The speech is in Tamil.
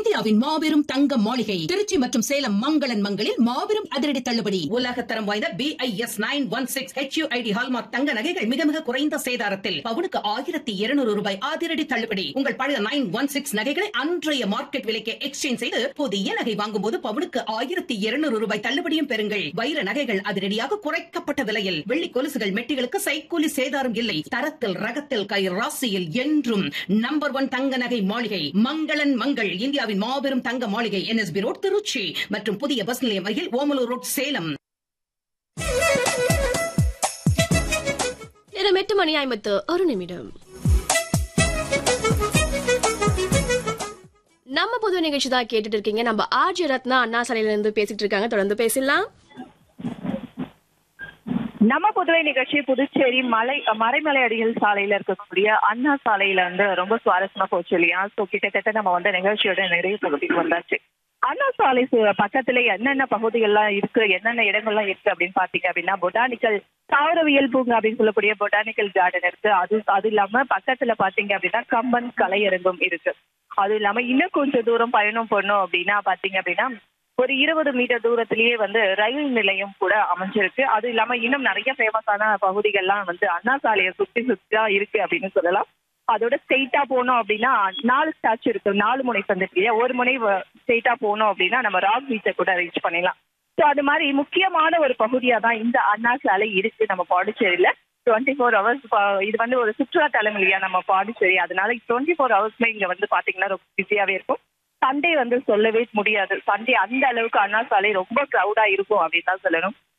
இந்தியாவின் மாபெரும் தங்க மாளிகை திருச்சி மற்றும் சேலம் மங்களன் மங்களில் மாபெரும் அதிரடி தள்ளுபடி உலக தரம் வாய்ந்த B I S nine one six HUID hallmark தங்க நகைகள் மிக மிக குறைந்த சேதாரத்தில் பவுனுக்கு ஆயிரத்தி இருநூறு ரூபாய் அதிரடி தள்ளுபடி உங்கள் பழைய நைன் ஒன் சிக்ஸ் நகைகளை அன்றைய மார்க்கெட் விலைக்கு எக்ஸ்சேஞ்ச் செய்து புதிய நகை வாங்கும்போது பவுனுக்கு ஆயிரத்தி இருநூறு ரூபாய் தள்ளுபடியும் பெறுங்கள் வைர நகைகள் அதிரடியாக குறைக்கப்பட்ட விலையில் வெள்ளி கொலுசுகள் மெட்டிகளுக்கு சைக்கூலி சேதாரம் இல்லை தரத்தில் ரகத்தில் கை ராசியில் என்றும் நம்பர் ஒன் தங்க நகை மாளிகை மங்களன் மங்கள் இந்தியாவின் மாபெரும் தங்க மாளிகை என்எஸ்பி ரோட் திருச்சி மற்றும் புதிய பஸ் நிலையம் அருகில் ஓமலூர் ரோட் சேலம் நேரம் எட்டு மணி ஐம்பத்து ஒரு நிமிடம் நம்ம பொது நிகழ்ச்சி தான் கேட்டுட்டு இருக்கீங்க நம்ம ஆர்ஜி ரத்னா அண்ணா சாலையில இருந்து பேசிட்டு இருக்காங்க தொடர்ந்து பேசலாம் நம்ம புதுவை நிகழ்ச்சி புதுச்சேரி மலை மறைமலை அடிகள் சாலையில இருக்கக்கூடிய அண்ணா சாலையில வந்து ரொம்ப சுவாரஸ்யமா போச்சு இல்லையா சோ கிட்டத்தட்ட நம்ம வந்து நிகழ்ச்சியோட நிறைய பகுதிக்கு வந்தாச்சு அண்ணா சாலை சு- பக்கத்துல என்னென்ன பகுதிகள்லாம் இருக்கு என்னென்ன இடங்கள்லாம் இருக்கு அப்படின்னு பாத்தீங்க அப்படின்னா பொட்டானிக்கல் தாவரவியல் பூங்கா அப்படின்னு சொல்லக்கூடிய பொட்டானிக்கல் கார்டன் இருக்கு அது அது இல்லாம பக்கத்துல பாத்தீங்க அப்படின்னா கம்பன் கலையரங்கம் இருக்கு அது இல்லாம இன்னும் கொஞ்சம் தூரம் பயணம் பண்ணோம் அப்படின்னா பாத்தீங்க அப்படின்னா ஒரு இருபது மீட்டர் தூரத்திலேயே வந்து ரயில் நிலையம் கூட அமைஞ்சிருக்கு அது இல்லாம இன்னும் நிறைய ஃபேமஸான பகுதிகள்லாம் வந்து அண்ணா சாலையை சுத்தி சுத்தியா இருக்கு அப்படின்னு சொல்லலாம் அதோட ஸ்ட்ரெயிட்டா போனோம் அப்படின்னா நாலு ஸ்டாச்சு இருக்கு நாலு முனை சந்திருக்கு இல்லையா ஒரு முனை ஸ்ட்ரெயிட்டா போனோம் அப்படின்னா நம்ம ராக் பீச்சை கூட ரீச் பண்ணிடலாம் ஸோ அது மாதிரி முக்கியமான ஒரு பகுதியா தான் இந்த அண்ணா சாலை இருக்கு நம்ம பாண்டிச்சேரியில டுவெண்ட்டி ஃபோர் ஹவர்ஸ் இது வந்து ஒரு சுற்றுலா தலம் இல்லையா நம்ம பாண்டிச்சேரி அதனால டுவெண்ட்டி ஃபோர் ஹவர்ஸ்மே இங்க வந்து பாத்தீங்கன்னா ரொம்ப பிஸியாவே இருக்கும் சண்டே வந்து சொல்லவே முடியாது சண்டே அந்த அளவுக்கு அண்ணா சாலை ரொம்ப க்ரௌடா இருக்கும் அப்படின்னு தான் சொல்லணும்